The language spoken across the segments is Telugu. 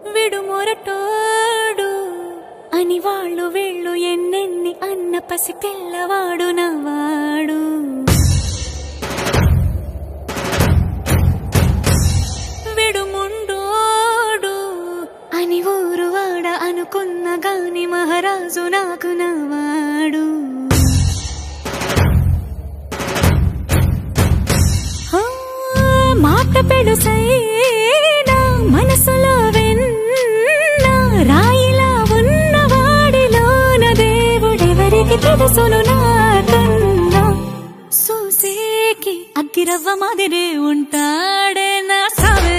విడు మొరటోడు అని వాళ్ళు వీళ్ళు ఎన్నెన్ని అన్న పసి పిల్లవాడు నవ్వాడు విడుముండోడు అని ఊరు వాడ అనుకున్న గాని మహారాజు నాకు నవ్వాడు ఆ, మాట పెడుసైనా మనసులో వెన్న రాయిలా ఉన్నవాడిలోన దేవుడెవరికి తెలుసును నాకన్నా సూసేకి అగ్గిరవ్వ మాదిరి ఉంటాడే నా సవే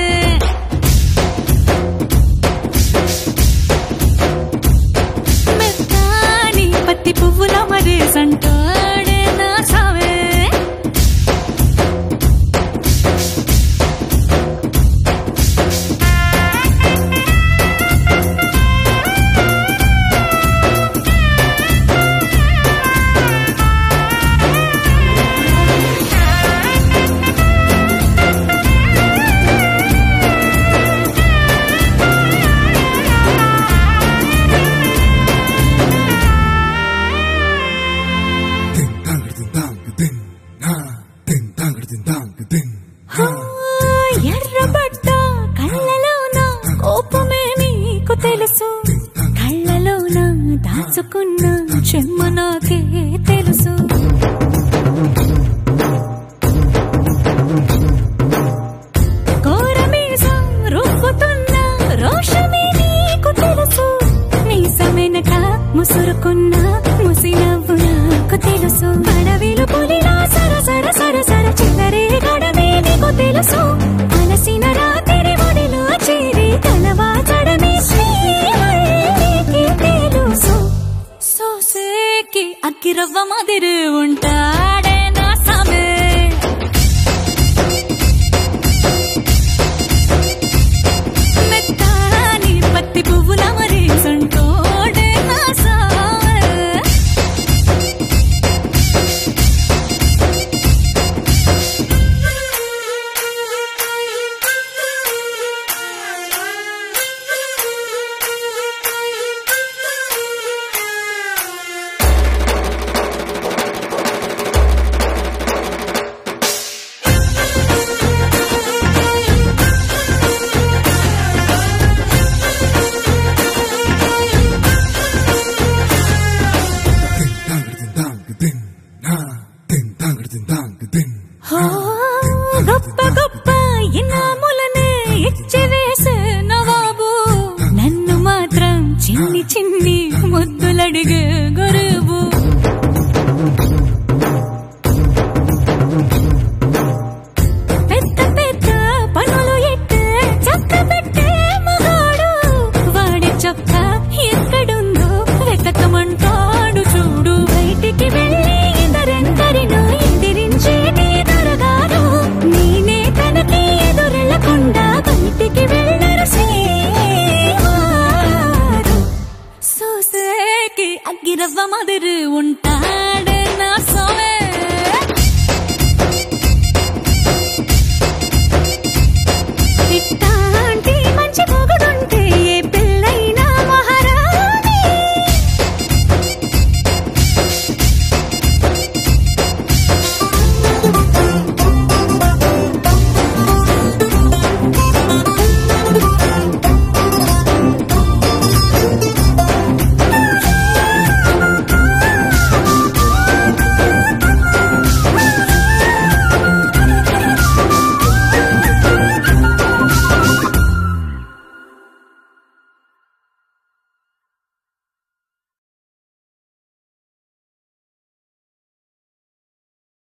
మెత్తాని పత్తి పువ్వుల మరి సంటాడే నా సవే Ding dang ding dang ding ha ding dang ding dang ding ha ఎర్రబడ్డ కళ్ళలోన కోపమే నీకు తెలుసు కళ్ళలోన దాచుకున్న చెమ్మ నాకే తెలుసు కోరమీసం రుబ్బుతున్న రోషమే నీకు తెలుసు మీసమెనక ముసురుకున్న ముసి నవ్వు నాకు తెలుసు అడవిలు పులిలా సర సర సర సర చిల్లరే గడమే నీకు తెలుసు అలసిన రాత్రి ఒడిలో చేరి కలవాచడమే శ్రీహరికి తెలుసు సోసేకి అగ్గిరవ్వ మాదిరి ఉంటాడే నా సమే మెత్తాని పత్తి పువ్వుల మరి సంటోడే నా సావే ding dang ding dang ding ha ding dang ding dang ding హో, గొప్ప గొప్ప ఇనాములనే ఇచ్చి వేసే నవాబు నన్ను మాత్రం చిన్ని చిన్ని ముద్దులడిగే